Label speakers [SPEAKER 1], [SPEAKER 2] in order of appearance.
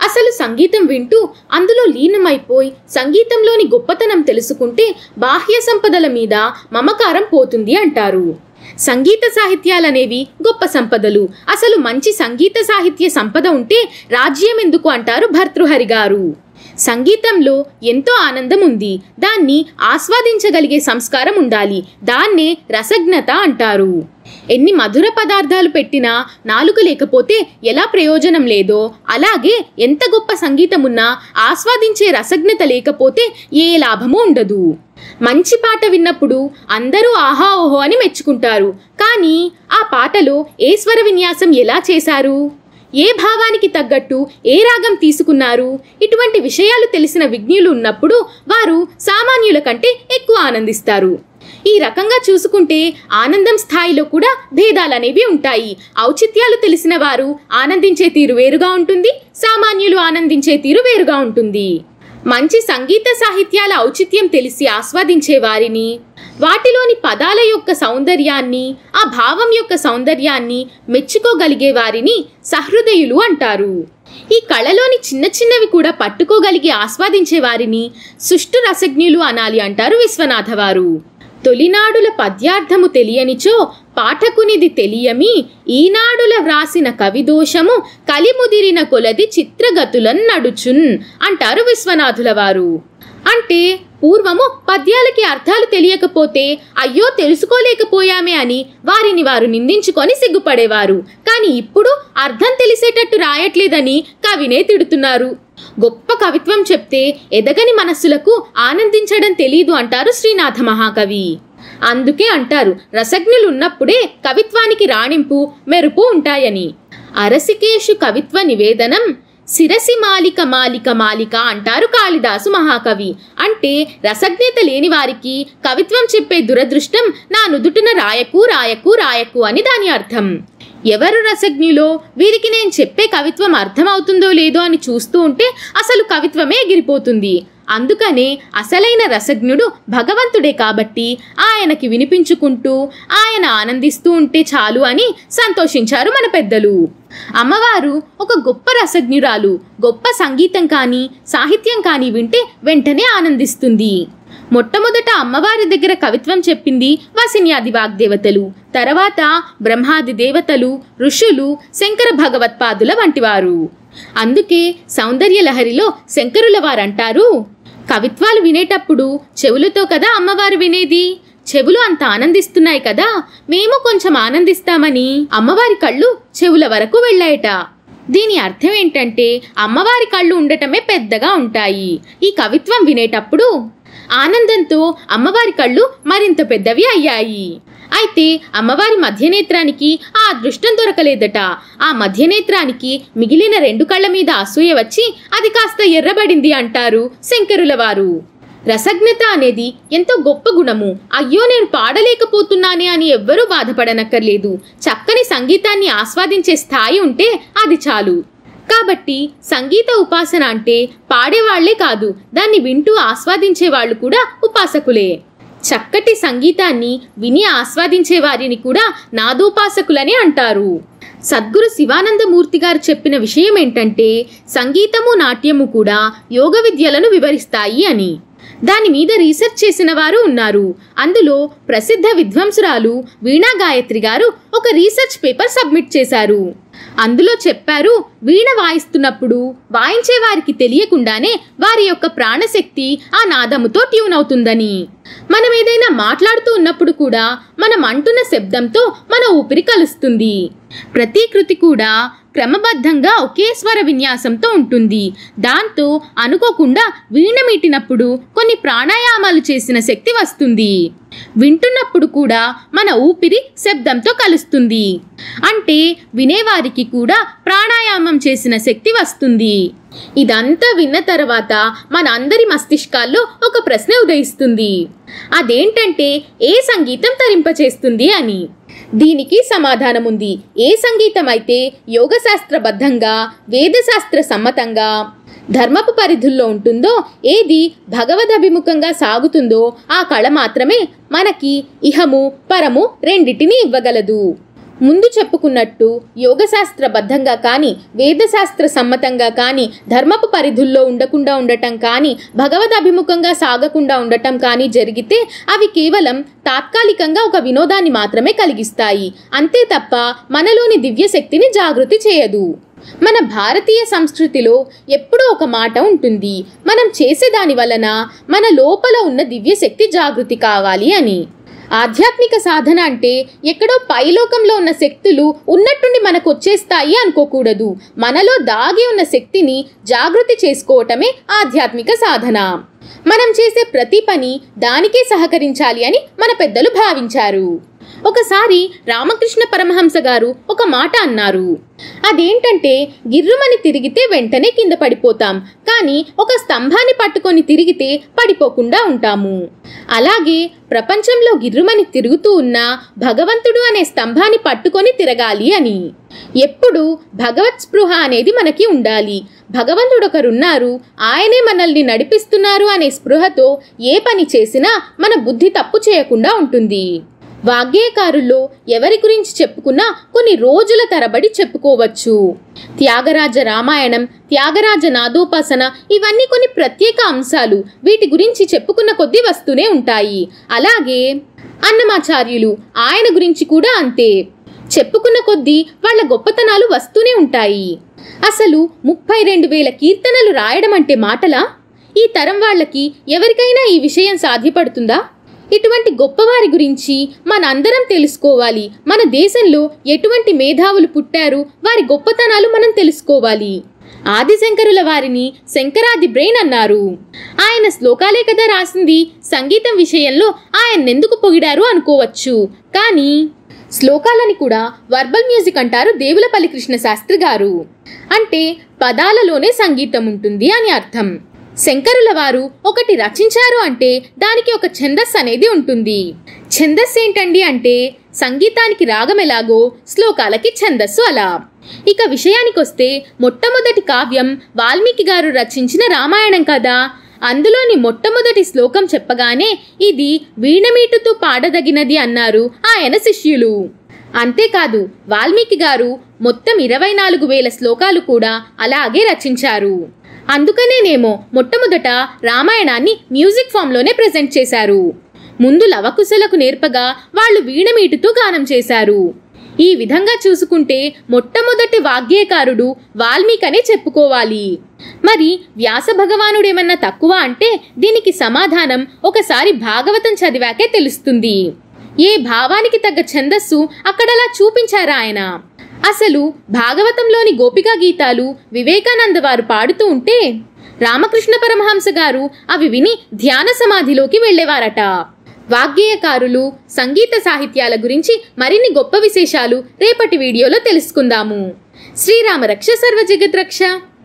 [SPEAKER 1] అసలు సంగీతం వింటూ అందులో లీనమైపోయి సంగీతంలోని గొప్పతనం తెలుసుకుంటే బాహ్య సంపదల మీద మమకారం పోతుంది అంటారు సంగీత సాహిత్యాలనేవి గొప్ప సంపదలు అసలు మంచి సంగీత సాహిత్య సంపద ఉంటే రాజ్యం ఎందుకు అంటారు భర్తృహరి గారు సంగీతంలో ఎంతో ఆనందం ఉంది దాన్ని ఆస్వాదించగలిగే సంస్కారం ఉండాలి దాన్నే రసజ్ఞత అంటారు ఎన్ని మధుర పదార్థాలు పెట్టినా నాలుక లేకపోతే ఎలా ప్రయోజనం లేదో అలాగే ఎంత గొప్ప సంగీతం ఉన్నా ఆస్వాదించే రసజ్ఞత లేకపోతే ఏ లాభమూ ఉండదు మంచి పాట విన్నప్పుడు అందరూ ఆహా ఓహో అని మెచ్చుకుంటారు కానీ ఆ పాటలో ఏ స్వర విన్యాసం ఎలా చేశారు ఏ భావానికి తగ్గట్టు ఏ రాగం తీసుకున్నారు ఇటువంటి విషయాలు తెలిసిన విజ్ఞులు ఉన్నప్పుడు వారు సామాన్యుల కంటే ఎక్కువ ఆనందిస్తారు ఈ రకంగా చూసుకుంటే ఆనందం స్థాయిలో కూడా భేదాలనేవి ఉంటాయి ఔచిత్యాలు తెలిసిన వారు ఆనందించే తీరు వేరుగా ఉంటుంది సామాన్యులు ఆనందించే తీరు వేరుగా ఉంటుంది మంచి సంగీత సాహిత్యాల ఔచిత్యం తెలిసి ఆస్వాదించే వారిని వాటిలోని పదాల యొక్క సౌందర్యాన్ని ఆ భావం యొక్క సౌందర్యాన్ని మెచ్చుకోగలిగే వారిని సహృదయులు అంటారు ఈ కళలోని చిన్న చిన్నవి కూడా పట్టుకోగలిగి ఆస్వాదించే వారిని సుష్టు రసజ్ఞులు అనాలి అంటారు విశ్వనాథ వారు తొలినాడుల పద్యార్థము తెలియనిచో పాఠకునిది తెలియమి ఈనాడుల వ్రాసిన కవిదోషము కలిముదిరిన కొలది చిత్రగతులన్ నడుచున్ అంటారు విశ్వనాథుల వారు అంటే పూర్వము పద్యాలకి అర్థాలు తెలియకపోతే అయ్యో తెలుసుకోలేకపోయామే అని వారిని వారు నిందించుకొని సిగ్గుపడేవారు కానీ ఇప్పుడు అర్థం తెలిసేటట్టు రాయట్లేదని కవినే తిడుతున్నారు గొప్ప కవిత్వం చెప్తే ఎదగని మనస్సులకు ఆనందించడం తెలీదు అంటారు శ్రీనాథ మహాకవి అందుకే అంటారు రసజ్ఞులు ఉన్నప్పుడే కవిత్వానికి రాణింపు మెరుపు ఉంటాయని అరసికేషు కవిత్వ నివేదనం శిరసి మాలిక మాలిక మాలిక అంటారు కాళిదాసు మహాకవి అంటే రసజ్ఞత లేని వారికి కవిత్వం చెప్పే దురదృష్టం నా నుదుటిన రాయకు రాయకు రాయకు అని దాని అర్థం ఎవరు రసజ్ఞులో వీరికి నేను చెప్పే కవిత్వం అర్థమవుతుందో లేదో అని చూస్తూ ఉంటే అసలు కవిత్వమే ఎగిరిపోతుంది అందుకనే అసలైన రసజ్ఞుడు భగవంతుడే కాబట్టి ఆయనకి వినిపించుకుంటూ ఆయన ఆనందిస్తూ ఉంటే చాలు అని సంతోషించారు మన పెద్దలు అమ్మవారు ఒక గొప్ప రసజ్ఞురాలు గొప్ప సంగీతం కానీ సాహిత్యం కానీ వింటే వెంటనే ఆనందిస్తుంది మొట్టమొదట అమ్మవారి దగ్గర కవిత్వం చెప్పింది వసిన్యాది వాగ్దేవతలు తర్వాత బ్రహ్మాది దేవతలు ఋషులు శంకర భగవత్పాదుల వంటివారు అందుకే సౌందర్య లహరిలో శంకరుల వారంటారు కవిత్వాలు వినేటప్పుడు చెవులతో కదా అమ్మవారు వినేది చెవులు అంత ఆనందిస్తున్నాయి కదా మేము కొంచెం ఆనందిస్తామని అమ్మవారి కళ్ళు చెవుల వరకు వెళ్ళాయట దీని అర్థం ఏంటంటే అమ్మవారి కళ్ళు ఉండటమే పెద్దగా ఉంటాయి ఈ కవిత్వం వినేటప్పుడు ఆనందంతో అమ్మవారి కళ్ళు మరింత పెద్దవి అయ్యాయి అయితే అమ్మవారి మధ్యనేత్రానికి ఆ అదృష్టం దొరకలేదట ఆ మధ్యనేత్రానికి మిగిలిన రెండు కళ్ళ మీద అసూయ వచ్చి అది కాస్త ఎర్రబడింది అంటారు శంకరుల వారు రసజ్ఞత అనేది ఎంతో గొప్ప గుణము అయ్యో నేను పాడలేకపోతున్నానే అని ఎవ్వరూ బాధపడనక్కర్లేదు చక్కని సంగీతాన్ని ఆస్వాదించే స్థాయి ఉంటే అది చాలు కాబట్టి సంగీత ఉపాసన అంటే పాడేవాళ్లే కాదు దాన్ని వింటూ ఆస్వాదించే వాళ్ళు కూడా ఉపాసకులే చక్కటి సంగీతాన్ని విని ఆస్వాదించే వారిని కూడా నాదోపాసకులని అంటారు సద్గురు శివానందమూర్తి గారు చెప్పిన విషయం ఏంటంటే సంగీతము నాట్యము కూడా యోగ విద్యలను వివరిస్తాయి అని దాని మీద రీసెర్చ్ చేసిన వారు ఉన్నారు అందులో ప్రసిద్ధ విద్వాంసురాలు వీణా గాయత్రి గారు ఒక రీసెర్చ్ పేపర్ సబ్మిట్ చేశారు అందులో చెప్పారు వీణ వాయిస్తున్నప్పుడు వాయించే వారికి తెలియకుండానే వారి యొక్క ప్రాణశక్తి ఆ నాదముతో ట్యూన్ అవుతుందని మనం ఏదైనా మాట్లాడుతూ ఉన్నప్పుడు కూడా మనం అంటున్న శబ్దంతో మన ఊపిరి కలుస్తుంది ప్రతి కృతి కూడా క్రమబద్ధంగా ఒకే స్వర విన్యాసంతో ఉంటుంది దాంతో అనుకోకుండా వీణ మీటినప్పుడు కొన్ని ప్రాణాయామాలు చేసిన శక్తి వస్తుంది వింటున్నప్పుడు కూడా మన ఊపిరి శబ్దంతో కలుస్తుంది అంటే వినేవారికి కూడా ప్రాణాయామం చేసిన శక్తి వస్తుంది ఇదంతా విన్న తర్వాత మన అందరి మస్తిష్కాల్లో ఒక ప్రశ్న ఉదయిస్తుంది అదేంటంటే ఏ సంగీతం తరింపచేస్తుంది అని దీనికి సమాధానం ఉంది ఏ సంగీతం అయితే యోగశాస్త్రబద్ధంగా వేదశాస్త్ర సమ్మతంగా ధర్మపు పరిధుల్లో ఉంటుందో ఏది భగవదభిముఖంగా సాగుతుందో ఆ కళ మాత్రమే మనకి ఇహము పరము రెండిటిని ఇవ్వగలదు ముందు చెప్పుకున్నట్టు యోగశాస్త్రబద్ధంగా కానీ వేదశాస్త్ర సమ్మతంగా కానీ ధర్మపు పరిధుల్లో ఉండకుండా ఉండటం కానీ భగవద్ అభిముఖంగా సాగకుండా ఉండటం కానీ జరిగితే అవి కేవలం తాత్కాలికంగా ఒక వినోదాన్ని మాత్రమే కలిగిస్తాయి అంతే తప్ప మనలోని దివ్యశక్తిని జాగృతి చేయదు మన భారతీయ సంస్కృతిలో ఎప్పుడూ ఒక మాట ఉంటుంది మనం చేసేదాని వలన మన లోపల ఉన్న దివ్యశక్తి జాగృతి కావాలి అని ఆధ్యాత్మిక సాధన అంటే ఎక్కడో పైలోకంలో ఉన్న శక్తులు ఉన్నట్టుండి మనకు వచ్చేస్తాయి అనుకోకూడదు మనలో దాగి ఉన్న శక్తిని జాగృతి చేసుకోవటమే ఆధ్యాత్మిక సాధన మనం చేసే ప్రతి పని దానికే సహకరించాలి అని మన పెద్దలు భావించారు ఒకసారి రామకృష్ణ పరమహంస గారు ఒక మాట అన్నారు అదేంటంటే గిర్రుమని తిరిగితే వెంటనే కింద పడిపోతాం కానీ ఒక స్తంభాన్ని పట్టుకొని తిరిగితే పడిపోకుండా ఉంటాము అలాగే ప్రపంచంలో గిర్రుమని తిరుగుతూ ఉన్న భగవంతుడు అనే స్తంభాన్ని పట్టుకొని తిరగాలి అని ఎప్పుడు భగవత్ స్పృహ అనేది మనకి ఉండాలి భగవంతుడు ఒకరున్నారు ఆయనే మనల్ని నడిపిస్తున్నారు అనే స్పృహతో ఏ పని చేసినా మన బుద్ధి తప్పు చేయకుండా ఉంటుంది వాగ్గేయకారుల్లో ఎవరి గురించి చెప్పుకున్నా కొన్ని రోజుల తరబడి చెప్పుకోవచ్చు త్యాగరాజ రామాయణం త్యాగరాజ నాదోపాసన ఇవన్నీ కొన్ని ప్రత్యేక అంశాలు వీటి గురించి చెప్పుకున్న కొద్దీ వస్తూనే ఉంటాయి అలాగే అన్నమాచార్యులు ఆయన గురించి కూడా అంతే చెప్పుకున్న కొద్దీ వాళ్ళ గొప్పతనాలు వస్తూనే ఉంటాయి అసలు ముప్పై రెండు వేల కీర్తనలు రాయడం అంటే మాటలా ఈ తరం వాళ్ళకి ఎవరికైనా ఈ విషయం సాధ్యపడుతుందా ఇటువంటి గొప్పవారి గురించి మనందరం తెలుసుకోవాలి మన దేశంలో ఎటువంటి మేధావులు పుట్టారు వారి గొప్పతనాలు మనం తెలుసుకోవాలి ఆదిశంకరుల వారిని శంకరాది బ్రెయిన్ అన్నారు ఆయన శ్లోకాలే కదా రాసింది సంగీతం విషయంలో ఆయన్నెందుకు పొగిడారు అనుకోవచ్చు కానీ శ్లోకాలని కూడా వర్బల్ మ్యూజిక్ అంటారు దేవులపల్లి కృష్ణ శాస్త్రి గారు అంటే పదాలలోనే సంగీతం ఉంటుంది అని అర్థం శంకరుల వారు ఒకటి రచించారు అంటే దానికి ఒక ఛందస్సు అనేది ఉంటుంది ఛందస్సు ఏంటండి అంటే సంగీతానికి రాగం ఎలాగో శ్లోకాలకి ఛందస్సు అలా ఇక విషయానికొస్తే మొట్టమొదటి కావ్యం వాల్మీకి గారు రచించిన రామాయణం కదా అందులోని మొట్టమొదటి శ్లోకం చెప్పగానే ఇది వీణమీటుతూ పాడదగినది అన్నారు ఆయన శిష్యులు అంతేకాదు వాల్మీకి గారు మొత్తం ఇరవై నాలుగు వేల శ్లోకాలు కూడా అలాగే రచించారు అందుకనేనేమో మొట్టమొదట రామాయణాన్ని మ్యూజిక్ ఫామ్లోనే ప్రజెంట్ చేశారు ముందు లవకుశలకు నేర్పగా వాళ్ళు వీణమీటుతూ గానం చేశారు ఈ విధంగా చూసుకుంటే మొట్టమొదటి వాగ్గేయకారుడు వాల్మీకనే చెప్పుకోవాలి మరి వ్యాస భగవానుడేమన్నా తక్కువ అంటే దీనికి సమాధానం ఒకసారి భాగవతం చదివాకే తెలుస్తుంది ఏ భావానికి తగ్గ ఛందస్సు అక్కడలా చూపించారా ఆయన అసలు భాగవతంలోని గోపికా గీతాలు వివేకానంద వారు పాడుతూ ఉంటే రామకృష్ణ పరమహంస గారు అవి విని ధ్యాన సమాధిలోకి వెళ్ళేవారట వాగ్గేయకారులు సంగీత సాహిత్యాల గురించి మరిన్ని గొప్ప విశేషాలు రేపటి వీడియోలో తెలుసుకుందాము శ్రీరామ రక్ష సర్వ జగత్ రక్ష